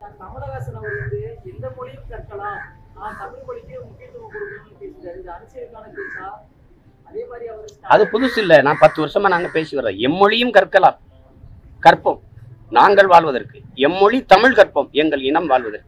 கமலஹாசன் அவர் வந்து எந்த மொழியும் கற்கலாம் நான் தமிழ் மொழிக்கு முக்கியத்துவம் கொடுக்கணும்னு பேசுறாரு இது அரசியலுக்கான பேச்சா அதே மாதிரி அவர் அது புதுசு இல்லை நான் பத்து வருஷமா நாங்க பேசி வர்றோம் எம்மொழியும் கற்கலாம் கற்போம் நாங்கள் வாழ்வதற்கு எம்மொழி தமிழ் கற்போம் எங்கள் இனம் வாழ்வதற்கு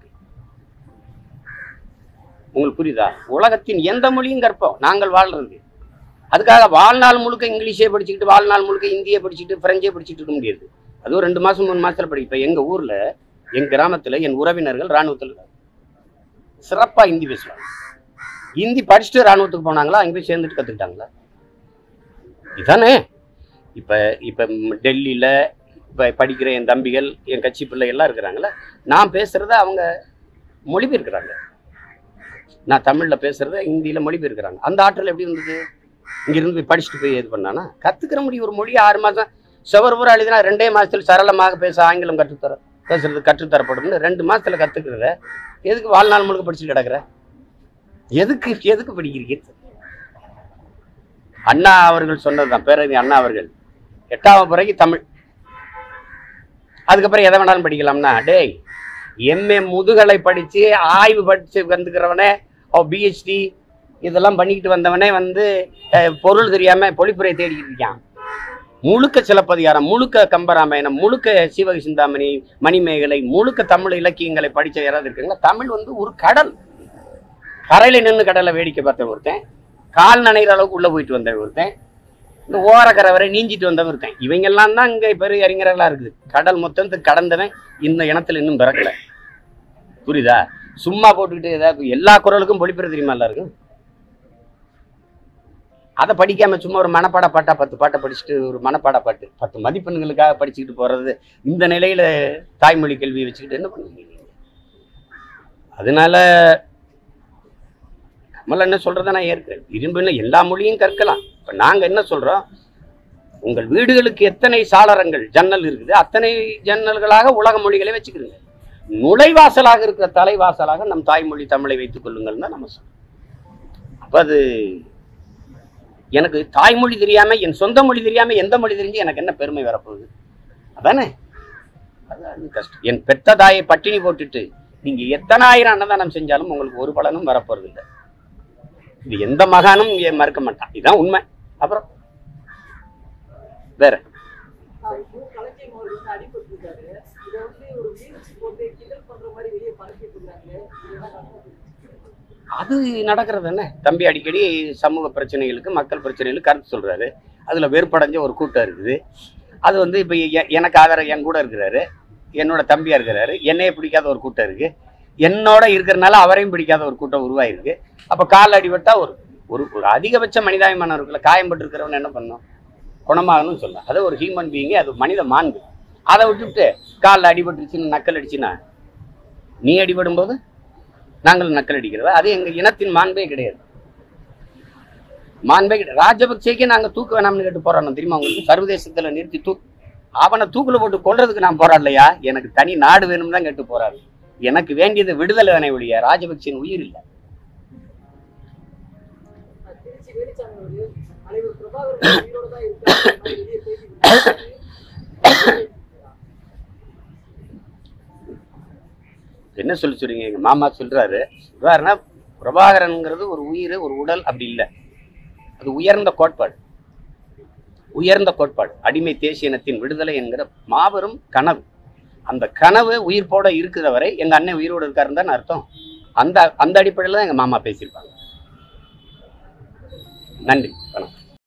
உங்களுக்கு புரியுதா உலகத்தின் எந்த மொழியும் கற்போம் நாங்கள் வாழ்றது அதுக்காக வாழ்நாள் முழுக்க இங்கிலீஷே படிச்சுக்கிட்டு வாழ்நாள் முழுக்க இந்தியை படிச்சுட்டு பிரெஞ்சே படிச்சுட்டு இருக்க முடியாது அது ஒரு ரெண்டு மாசம் மூணு மாசத்துல படி இப்ப எங்க ஊர்ல என் கிராமத்துல என் உறவினர்கள் ராணுவத்தில் இருக்காங்க. சிறப்பா ஹிந்தி பேசுவாங்க ஹிந்தி படிச்சுட்டு ராணுவத்துக்கு போனாங்களா அங்க போய் சேர்ந்துட்டு கத்துக்கிட்டாங்களா இதானே இப்ப இப்ப ம், டெல்லியில இப்ப படிக்கிற என் தம்பிகள் என் கட்சி பிள்ளை எல்லாம் இருக்கிறாங்களா நான் பேசுறத அவங்க மொழிபெயர்க்கிறாங்க நான் தமிழ்ல பேசுறத ஹிந்தியில மொழிபெயர்க்கிறாங்க அந்த ஆற்றல் எப்படி இருந்தது இங்க இருந்து போய் படிச்சுட்டு போய் இது பண்ணானா கத்துக்கிற முடியும் ஒரு மொழி ஆறு மாசம் செவர் பூரா எழுதினா ரெண்டே மாசத்துல சரளமாக பேச ஆங்கிலம் கற்றுத்தர பேசுறது கற்றுத்தரப்படும்னு ரெண்டு மாசத்துல கத்துக்கிறத எதுக்கு வாழ்நாள் முழுக்க படிச்சுட்டு கிடக்குற எதுக்கு எதுக்கு படிக்கிறீங்க அண்ணா அவர்கள் சொன்னதுதான் பேரறிஞர் அண்ணா அவர்கள் எட்டாவது பிறகு தமிழ் அதுக்கப்புறம் எதை வேணாலும் படிக்கலாம்னா டேய் எம்ஏ முதுகலை படிச்சு ஆய்வு படிச்சு வந்துக்கிறவனே ஓ பிஹெச்டி இதெல்லாம் பண்ணிக்கிட்டு வந்தவனே வந்து அஹ், பொருள் தெரியாம பொழிப்புரை தேடிக்கிட்டு இருக்கான் முழுக்க சிலப்பதிகாரம் முழுக்க கம்பராமாயணம் முழுக்க சிவக சிந்தாமணி மணிமேகலை முழுக்க தமிழ் இலக்கியங்களை படிச்ச யாராவது இருக்குங்களா தமிழ் வந்து ஒரு கடல் கரையில நின்று கடலை வேடிக்கை பார்த்த ஒருத்தன் கால் நனைகிற அளவுக்கு உள்ள போயிட்டு வந்தவன் ஒருத்தன் இந்த ஓரக்கரை வரை நீஞ்சிட்டு வந்தவன் இருக்கேன் இவங்க எல்லாம் தான் இங்க பெரிய அறிஞர்களா இருக்குது கடல் மொத்தத்துக்கு கடந்தவன் இந்த இனத்துல இன்னும் பிறக்கல புரியுதா சும்மா போட்டுக்கிட்டு ஏதாவது எல்லா குரலுக்கும் பொழிப்புற தெரியுமா எல்லாருக்கும் அதை படிக்காம சும்மா ஒரு மனப்பாட பாட்டா பத்து பாட்டை படிச்சுட்டு ஒரு மனப்பாட பாட்டு பத்து மதிப்பெண்களுக்காக படிச்சுக்கிட்டு போறது இந்த நிலையில தாய்மொழி கல்வியை வச்சுக்கிட்டு என்ன பண்ணுவீங்க நீங்க? அதனால கமல் என்ன சொல்றதை நான் ஏற்கிறேன் விரும்பின எல்லா மொழியும் கற்கலாம் இப்ப நாங்க என்ன சொல்றோம் உங்கள் வீடுகளுக்கு எத்தனை சாளரங்கள் ஜன்னல் இருக்குது அத்தனை ஜன்னல்களாக உலக மொழிகளை வச்சுக்கிறீங்க நுழைவாசலாக இருக்கிற தலைவாசலாக நம் தாய்மொழி தமிழை வைத்துக் கொள்ளுங்கள் தான் நம்ம சொல்றோம் அப்ப அது எனக்கு தாய்மொழி தெரியாம என் சொந்த மொழி தெரியாம எந்த மொழி தெரிஞ்சு எனக்கு என்ன பெருமை வரப்போகுது அதானே அதான் கஷ்டம் என் பெத்த தாயை பட்டினி போட்டுட்டு நீங்க எத்தனாயிரம் அன்னதானம் செஞ்சாலும் உங்களுக்கு ஒரு பலனும் வரப்போறது இல்லை இது எந்த மகானும் இங்க மறுக்க மாட்டான் இதுதான் உண்மை அப்புறம் வேற கலைஞர் அவர்கள் வந்து அடிபட்டிருக்காரு இதை வந்து ஒரு வீழ்ச்சி போட்டு கிண்டல் பண்ற மாதிரி வெளியே பரப்பிட்டு இருக்காங்களே இதெல்லாம் நடக்குது. அது நடக்கிறது என்ன தம்பி அடிக்கடி சமூக பிரச்சனைகளுக்கு மக்கள் பிரச்சனைகளுக்கு கருத்து சொல்றாரு அதுல வெறுப்படைஞ்ச ஒரு கூட்டம் இருக்குது அது வந்து இப்போ எனக்கு ஆதரவு என் கூட இருக்கிறாரு என்னோட தம்பியா இருக்கிறாரு என்னைய பிடிக்காத ஒரு கூட்டம் இருக்கு என்னோட இருக்கிறனால அவரையும் பிடிக்காத ஒரு கூட்டம் உருவாயிருக்கு அப்ப கால் அடிபட்டா ஒரு ஒரு ஒரு அதிகபட்ச மனிதாபிமானம் இருக்குல்ல காயம்பட்டு இருக்கிறவன் என்ன பண்ணும் குணமாகணும்னு சொல்லலாம் அது ஒரு ஹியூமன் பீயிங் அது மனித மாண்பு அதை விட்டுவிட்டு காலில் அடிபட்டுருச்சுன்னு நக்கல் அடிச்சுன்னா நீ அடிபடும் போது நாங்கள் நக்கல் அடிக்கிறதா அது எங்க இனத்தின் மாண்பே கிடையாது மாண்பே கிடையாது ராஜபக்சேக்கே நாங்க தூக்க வேணாம்னு கேட்டு போராடணும் தெரியுமா உங்களுக்கு சர்வதேசத்துல நிறுத்தி தூ அவனை தூக்குல போட்டு கொல்றதுக்கு நான் போராடலையா எனக்கு தனி நாடு வேணும்னு தான் கேட்டு போராடு எனக்கு வேண்டியது விடுதலை தானே ஒழிய ராஜபக்சேன் உயிர் இல்லை திருச்சி வேலுச்சாமி அவர்கள் தலைவர் பிரபாகரன் உயிரோட தான் இருக்காரு வெளியே பேசி கொடுத்தாரு. என்ன சொல்லி சொல்றீங்க எங்க மாமா சொல்றாரு சொல்றாருன்னா பிரபாகரன்ங்கிறது ஒரு உயிர் ஒரு உடல் அப்படி இல்லை அது உயர்ந்த கோட்பாடு உயர்ந்த கோட்பாடு அடிமை தேசிய இனத்தின் விடுதலை என்கிற மாபெரும் கனவு அந்த கனவு உயிர்ப்போட இருக்கிற வரை எங்க அண்ணன் உயிரோடு இருக்காருன்னு தான் அர்த்தம் அந்த அந்த அடிப்படையில் தான் எங்க மாமா பேசியிருப்பாங்க நன்றி வணக்கம்